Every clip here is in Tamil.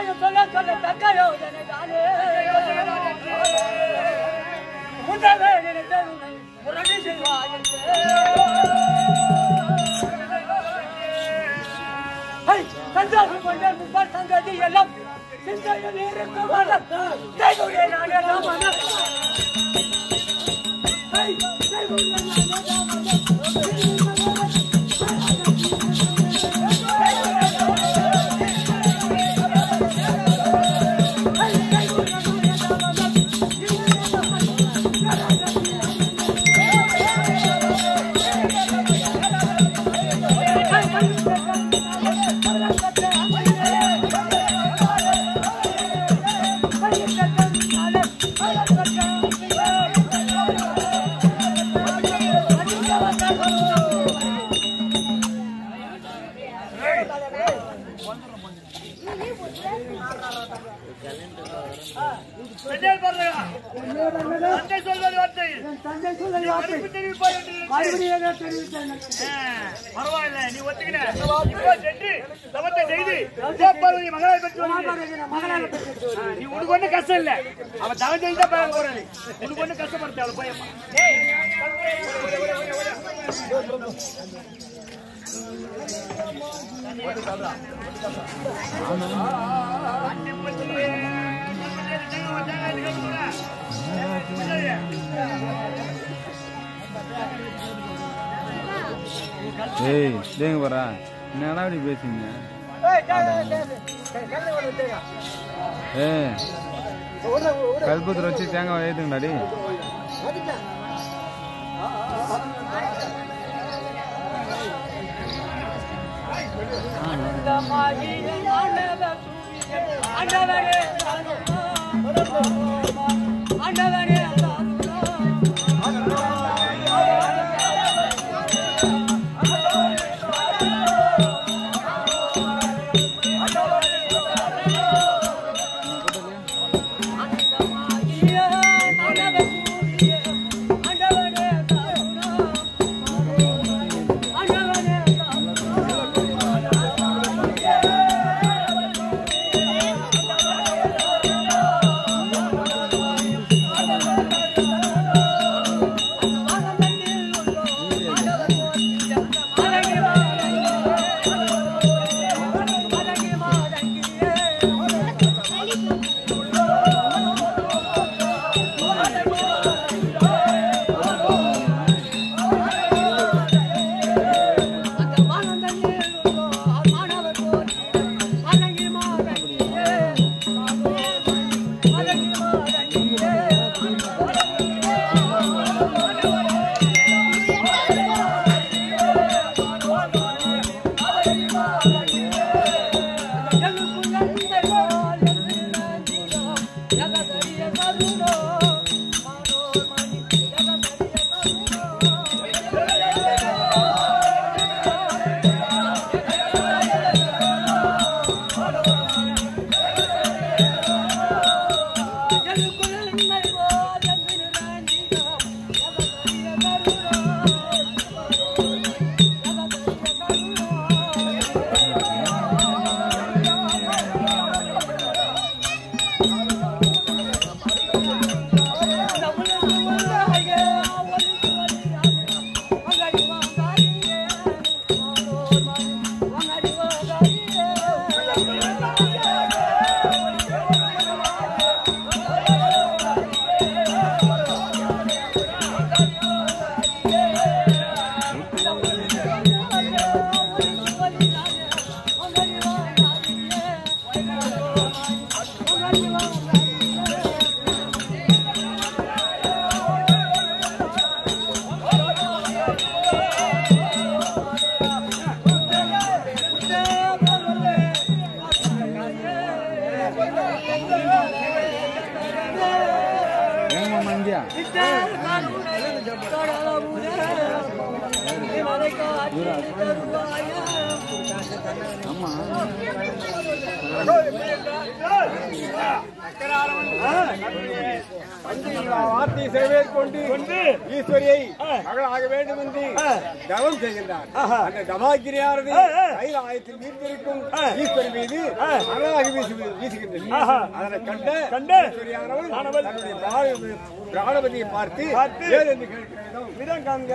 சொல்ல சொல்ல தக்க யோசனை தானே முன்னவே நினைத்த உன்னை முரடி செய்வாய் ஹை கண்டாசு கொண்ட முப்பார் சங்கதி எல்லாம் சிந்தையில் இருக்கும் மனம் கைகுடைய நான் எல்லாம் மனம் ஹை கைகுடைய நான் எல்லாம் சென்னையில் பாருங்க. தந்தை சொல்வது வார்த்தை. தந்தை சொல்லை வார்த்தை மறுப்பு தெரிவிப்பாய் என்று நினைத்தேன். மறுபடியும் தெரிவித்தேன் ஆ, பரவாயில்லை நீ ஒத்துக்கின இப்போ சென்று தவத்தை செய்து பார்வதி மகளாய் பெற்று வந்து மகனாக பெற்று ஆ, நீ உனக்கு ஒண்ணும் கஷ்டம் இல்ல அவன் தவம் செய்து தான் பழக போறாரு உனக்கு ஒண்ணும் கஷ்டப்படுத்த அவள் போயம்மா ஏய் தேங்க வரா என்னடா இப்படி பேசுங்க ஏ கல்பத்தில் வச்சு தேங்காய் ஏற்றுங்கடாடி ஏங்க மந்தியா வார்த்தை செய்வதை கொண்டு கொண்டு ஈஸ்வரியை மகளாக வேண்டும் என்று தவம் செய்கின்றார் அந்த தமாகிரியானது கைலாயத்தில் வீட்டிருக்கும் ஈஸ்வரி மீது மகளாக வீசி வீசுகின்றது அதனை கண்ட கண்ட ஈஸ்வரியானவள் ஆனவள் தன்னுடைய பிராண- பிராணபதியை பார்த்து பார்த்து ஏது என்று கேட்கிறோம் விதம் காண்க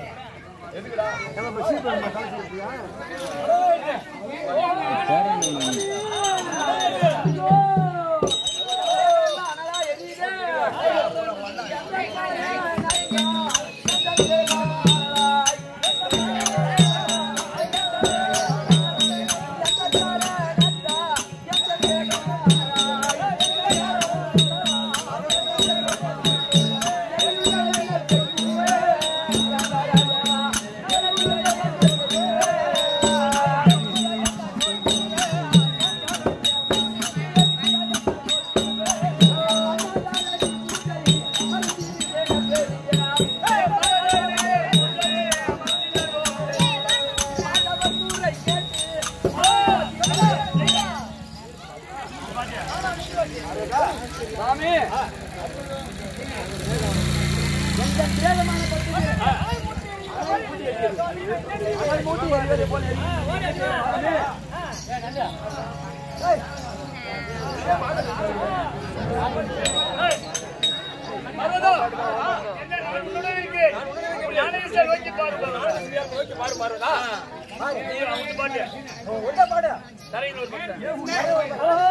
பர்வதம், என்ன நான் உன்னுடன் இருக்கேன். உன் ஞானேஸ்வரர் நோக்கி பாரு பர்வதம். ஆ. நீ வந்து பாட்டு. தரையில் ஒரு பாட்டு.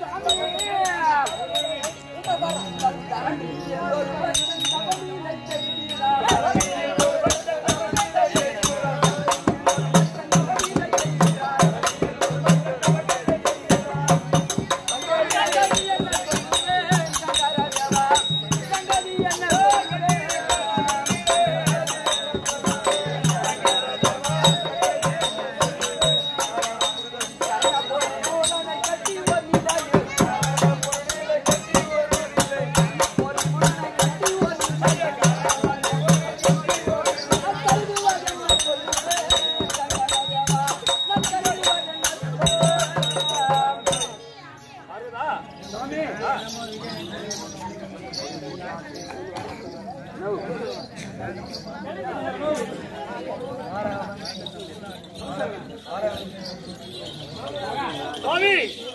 சுவாமி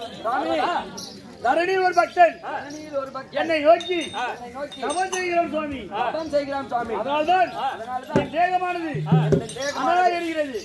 தரணி ஒரு பக்தன் என்னை நோக்கி தவம் செய்கிறோம் சுவாமி செய்கிறான் சுவாமி அதனால்தான் என் தேகமானது அனலா எரிகிறது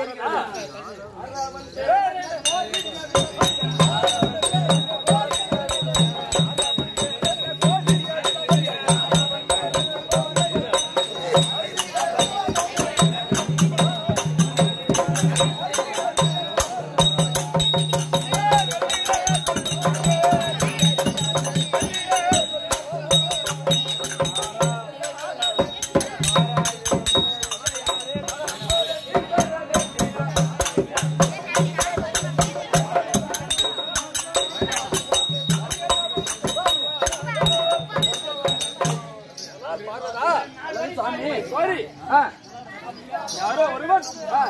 சுவாமி சாரி ஆ, யாரோ ஒருவன்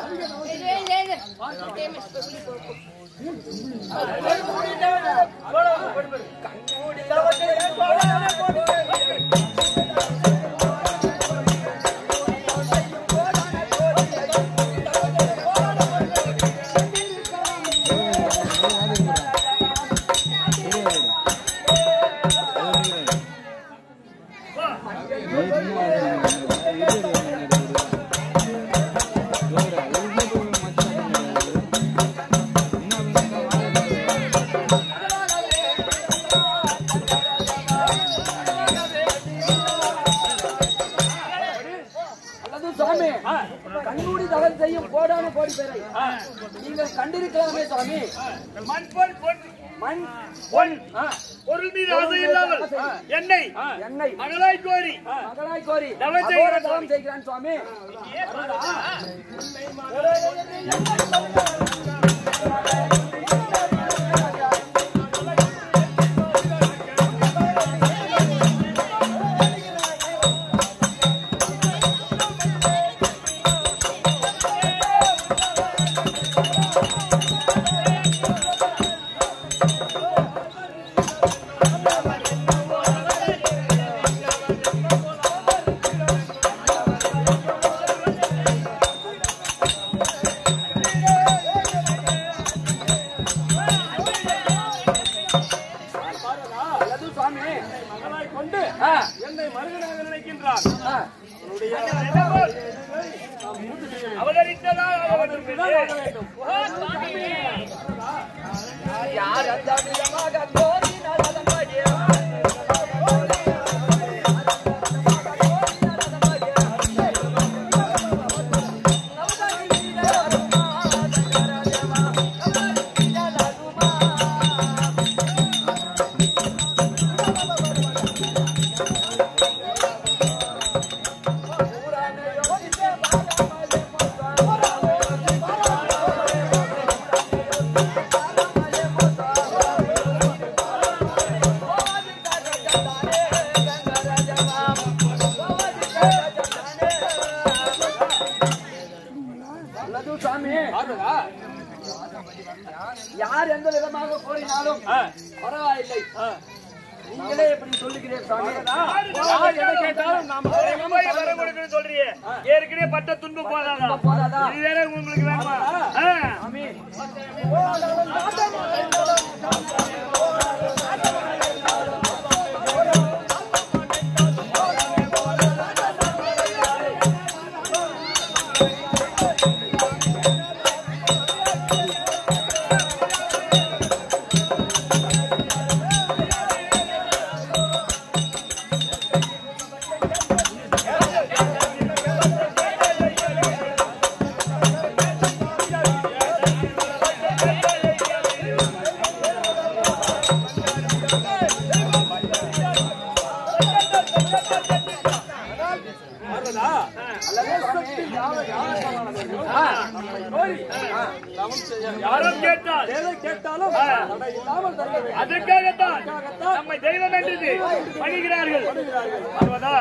அல்லது சுவாமி கண்மூடி தவறு செய்யும் கோடான கோடி பேரை நீங்கள் கண்டிருக்கலாமே சுவாமி மண் பொன் பொன் மண் பொன் ஆ, பொருள் மீது ஆசை இல்லாமல் என்னை என்னை மகளாய் கோரி மகளாய் கோரி தவம் அகோர செய்கிறான் தவம் செய்கிறான் சுவாமி ஆ அவதரித்ததால் ஆக வேண்டும் யார் அந்த விதமாக கோரினால் அதமாகிய அல்லது சாமி யார் எந்த விதமாக கோரினாலும் பரவாயில்லை நீங்களே எப்படி சொல்லுகிறேன் சாமி யார் எதை கேட்டாலும் நாம் எங்க போய் வர கொடுக்கணும்னு சொல்றியே ஏற்கனவே பட்ட துன்பு போதாதா போதாதா? இது வேற உங்களுக்கு வேணுமா ஆ. யாரும் கேட்டால் கேட்டாலும் தடை இல்லாமல் தர வேண்டும். அதற்காகத்தான் நம்மை தெய்வம் என்று பணிகிறார்கள் பார்வதா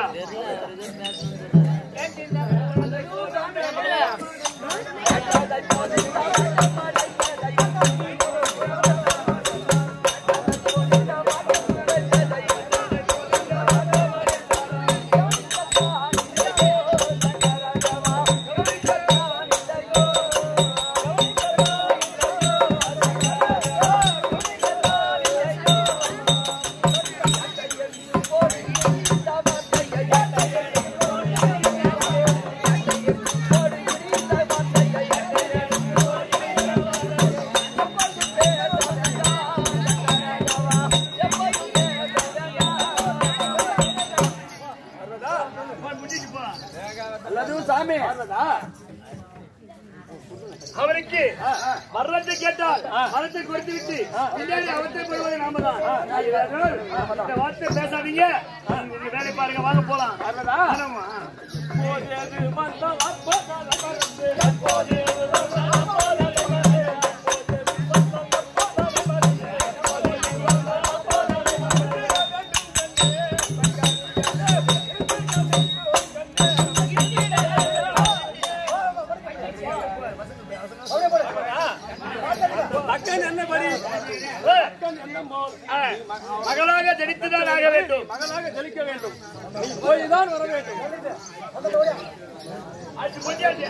முடிச்சு போ அல்லது சாமி அவருக்கு மரணத்தை கேட்டால் மரத்தை கொடுத்து விட்டு பின்னாடி அவத்தைப்படுவது நாம தான் இந்த வார்த்தை பேசாதீங்க நீங்க வேலை பாருங்க வாங்க போலாம் ஆமா. தக்கன் என்னபடி ஏய், ஆ, மகளாக ஜனித்துதான் ஆக வேண்டும் மகனாக ஜலிக்க வேண்டும் நீ போய் தான் வர வேண்டும் அது முடியாது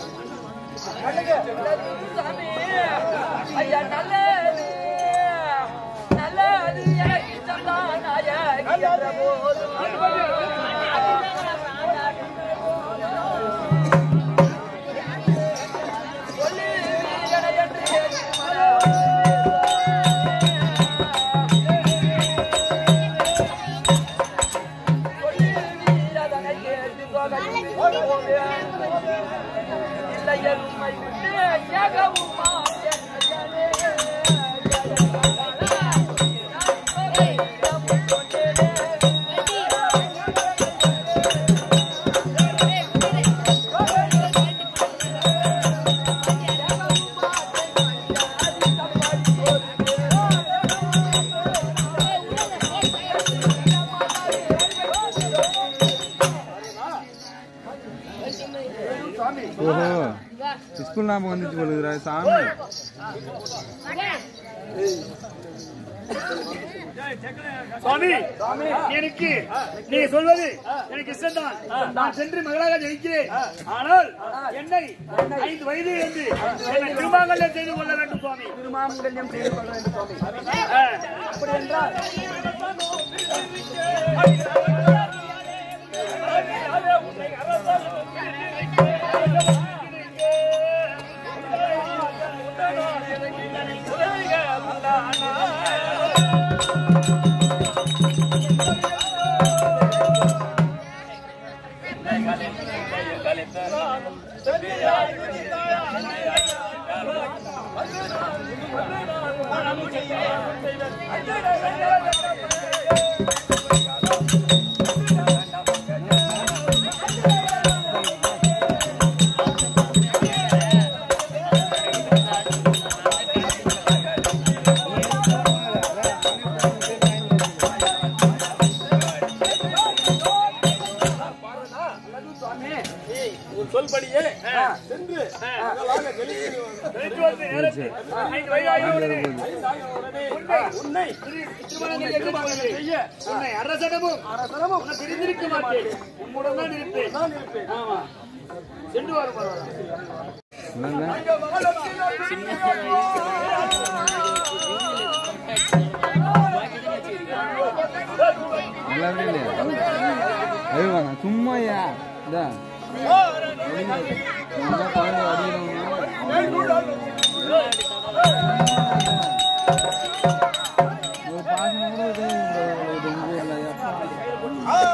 சாமி ஐயா நல்லது நல்லது எனக்கு சந்தானாய போதும் சொல்லி வீரனை என்று சொல்லி வீரதனை கேட்டு போக இல்லையல் உம்மை விட்டு ஏகவும் ஓஹோ ஸ்கூல் ஞாபகம் வந்துச்சு போலுதுரா சாமி சுவாமி எனக்கு நீங்க சொல்வது எனக்கு இஷ்டம்தான் நான் சென்று மகளாக ஜெயிக்கிறேன் ஆனால் என்னை ஐந்து வயது என்று என்னை திருமாங்கல்யம் செய்து கொள்ள வேண்டும் சுவாமி திருமாங்கல்யம் செய்து கொள்ள வேண்டும் சுவாமி ஆ. அப்படி என்றால் உன் சொல்படியே சென்று மகளாக வெளியேறி வெளிக்கு வந்து நேரத்தில் ஐந்து வயதாகிய உடனே உன்னை திருமணம் எதிர்பார்க்கவில்லை. செய்ய உன்னை அரசனமும் அரசனமும் உன்னை பிரிந்திருக்க மாட்டேன் உம்முடன் தான் இருப்பேன் நான் இருப்பேன் ஆமா சென்று வரும் என்னங்க நல்லாவே இல்லையா ஐயோ சும்மாயா இதா நல்லா குழந்தை அடிக்கிறவங்க ஒரு பாசம் கூட இது இந்த எங்க ஊர்ல எப்பா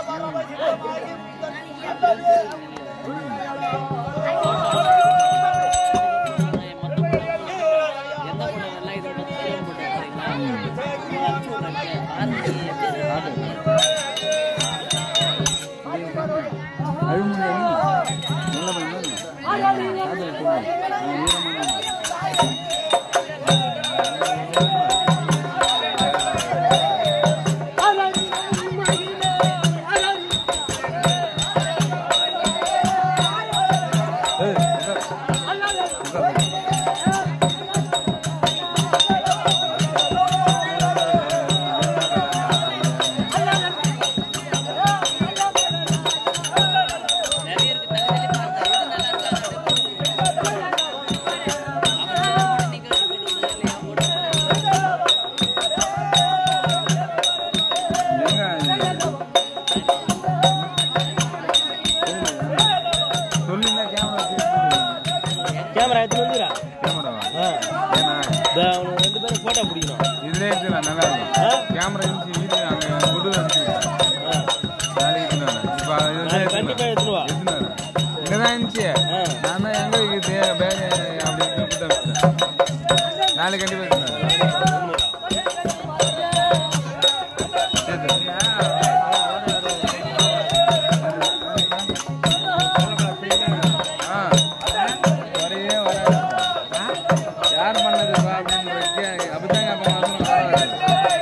அழுமுறை நல்ல பண்ணி அது சொல்லுங்க கேமரா கேமரா எடுத்து வந்துக்கிறா கேமராவா ஏன்னா அவனுக்கு ரெண்டு பேரும் போட்டோ பிடிக்கணும் இதுல எடுத்துக்கலாம் நல்லா இருக்கும் கேமரா இருந்துச்சு வீட்டு அங்க கொடு வச்சுக்கலாம் நாளைக்கு எடுத்துன்னு வரேன். இப்ப இதுல நாளைக்கு கண்டிப்பா எடுத்துட்டு வா. எடுத்துன்னு வரேன். இங்கதான் இருந்துச்சு நான் தான் எங்க இருக்குது பேக் அப்படி இப்படி தான் வச்சேன். நாளைக்கு கண்டிப்பா எடுத்துன்னு வரேன். சரி, சரி. ஆ. வரவே வராது. ஆ? யார் பண்ணதுப்பா அப்படின்னு கேட்க- அப்படித்தாங்க அப்ப மாசம் வராது.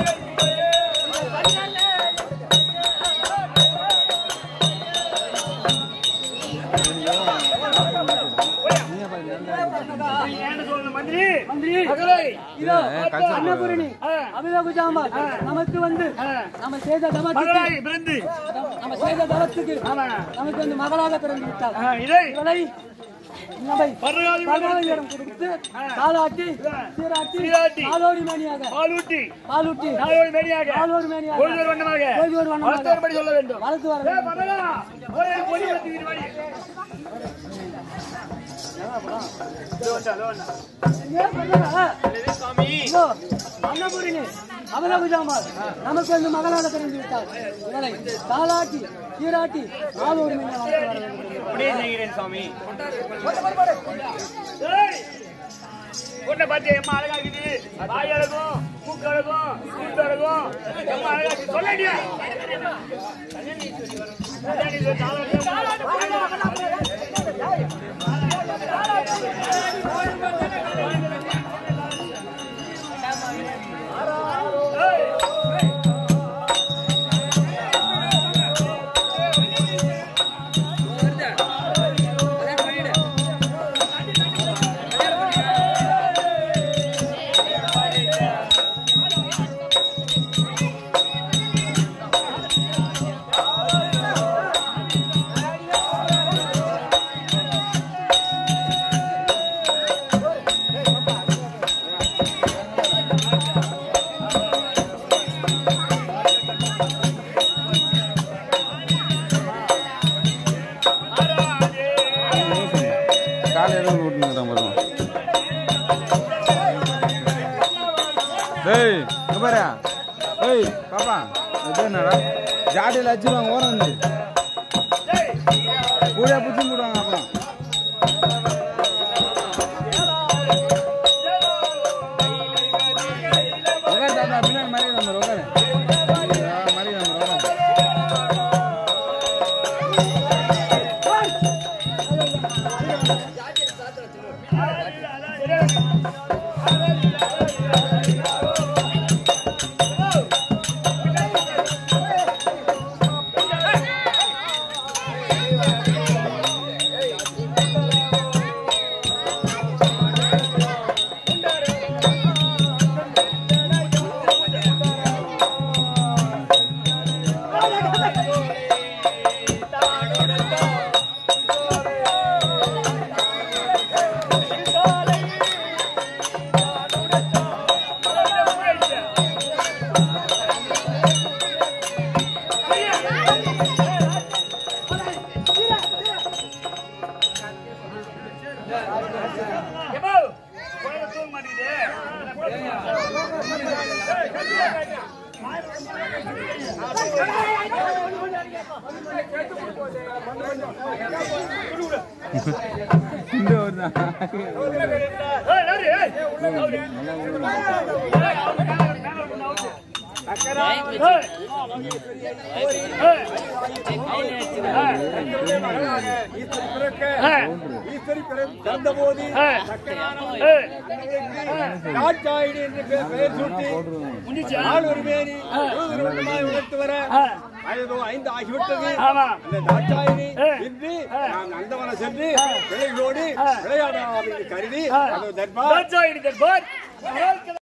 ஏன்னு சொல்லணும் மந்திரி மந்திரி மகளே இதோ ஏ, கல்ச்சர் அன்னபூரணி அபிதகு ஜாமான் நமக்கு வந்து நம்ம செய்த தவத்துக்கு மகளாய் பிறந்து நம்ம செய்த தவத்துக்கு ஆமா நமக்கு வந்து மகளாக பிறந்து விட்டார் ஆ, இதை இவளை நம்மை பரகாதி பரவாயிடம் கொடுத்து காலாட்டி சீராட்டி சீராட்டி, காலோடி மேனியாக பாலூட்டி பாலூட்டி நாயோடு மேனியாக காலோடி மேனியாக பொழுதொரு வண்ணமாக பொழுதொரு வண்ணமாக வளர்த்தோர்படி சொல்ல வேண்டும் வளர்த்து வர ஏ, மகளா, ஒரே பொடி வந்து இது வாடி. இதோ வந்தா, இதோ வந்தா. இதோ, அன்னபூரணி அபிதகு ஜாமான் நமக்கு வந்து மகளாக பிறந்து விட்டார் இவளை காலாட்டி சீராட்டி காலோடி மேனியாக வளர்த்து வர வேண்டும் ஏய், பொண்ணை பார்த்து எம்மா அழகா இருக்குது வாய் அழகும் மூக்கு அழகும் கூட்டு அழகும் எம்மா அழகா இருக்குது சொல்லடியா ஆ ஏய் இங்க பாரு ஏய் பாப்பா இது என்னடா ஜாடியில் வச்சுருவாங்க ஓரம் வந்து கூட பிடிச்சி போடுவாங்க அப்புறம் உட்காரு தாத்தா பின்னாடி மாதிரி நம்பர் உட்காரு மாதிரி நம்பர் உட்காரு எப்போ? குழந்தை தூங்க மாட்டேங்குது. இந்த ஒரு தான் ஏய், யாரு? ஏய். ஏய். ஈஸ்வரி பிறக்க ஏய். ஈஸ்வரி பிறந்த போது ஏய். ஏய். காட்டாயிடு என்று பெயர் பெயர் சூட்டி முடிஞ்சா? ஆள் ஒரு மேனி உருவமாய் உணர்த்து வர வயதோ ஐந்து ஆகிவிட்டது ஆமா. அந்த தாட்சாயினி ஏய். இன்று நான் நந்தவனம் சென்று பிள்ளைகளோடு விளையாடலாம் என்று கருதி அதோ தர்பார் தாட்சாயினி தர்பார்